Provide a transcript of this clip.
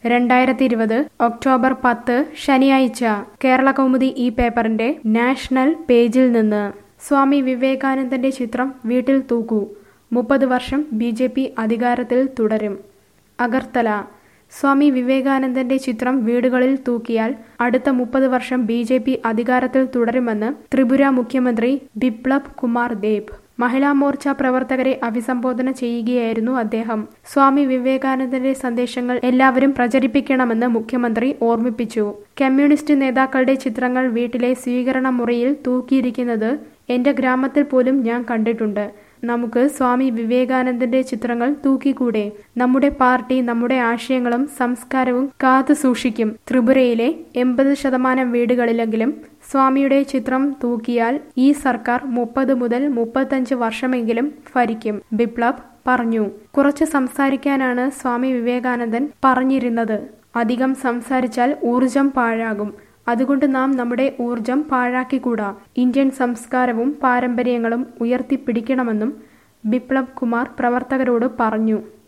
രണ്ടായിരത്തി ഇരുപത് ഒക്ടോബർ പത്ത് ശനിയാഴ്ച കേരള കൗമുദി ഈ പേപ്പറിന്റെ നാഷണൽ പേജിൽ നിന്ന് സ്വാമി വിവേകാനന്ദന്റെ ചിത്രം വീട്ടിൽ തൂക്കൂ മുപ്പത് വർഷം ബി ജെ പി അധികാരത്തിൽ തുടരും അഗർത്തല സ്വാമി വിവേകാനന്ദന്റെ ചിത്രം വീടുകളിൽ തൂക്കിയാൽ അടുത്ത മുപ്പത് വർഷം ബി ജെ പി അധികാരത്തിൽ തുടരുമെന്ന് ത്രിപുര മുഖ്യമന്ത്രി ബിപ്ലബ് കുമാർ ദേബ് മഹിളാ മോർച്ച പ്രവർത്തകരെ അഭിസംബോധന ചെയ്യുകയായിരുന്നു അദ്ദേഹം സ്വാമി വിവേകാനന്ദന്റെ സന്ദേശങ്ങൾ എല്ലാവരും പ്രചരിപ്പിക്കണമെന്ന് മുഖ്യമന്ത്രി ഓർമ്മിപ്പിച്ചു കമ്മ്യൂണിസ്റ്റ് നേതാക്കളുടെ ചിത്രങ്ങൾ വീട്ടിലെ സ്വീകരണ മുറിയിൽ തൂക്കിയിരിക്കുന്നത് എന്റെ ഗ്രാമത്തിൽ പോലും ഞാൻ കണ്ടിട്ടുണ്ട് നമുക്ക് സ്വാമി വിവേകാനന്ദന്റെ ചിത്രങ്ങൾ തൂക്കിക്കൂടെ നമ്മുടെ പാർട്ടി നമ്മുടെ ആശയങ്ങളും സംസ്കാരവും കാത്തു സൂക്ഷിക്കും ത്രിപുരയിലെ എൺപത് ശതമാനം വീടുകളിലെങ്കിലും സ്വാമിയുടെ ചിത്രം തൂക്കിയാൽ ഈ സർക്കാർ മുപ്പത് മുതൽ മുപ്പത്തഞ്ച് വർഷമെങ്കിലും ഭരിക്കും ബിപ്ലബ് പറഞ്ഞു കുറച്ച് സംസാരിക്കാനാണ് സ്വാമി വിവേകാനന്ദൻ പറഞ്ഞിരുന്നത് അധികം സംസാരിച്ചാൽ ഊർജം പാഴാകും അതുകൊണ്ട് നാം നമ്മുടെ ഊർജം പാഴാക്കിക്കൂടാ ഇന്ത്യൻ സംസ്കാരവും പാരമ്പര്യങ്ങളും ഉയർത്തിപ്പിടിക്കണമെന്നും ബിപ്ലബ് കുമാർ പ്രവർത്തകരോട് പറഞ്ഞു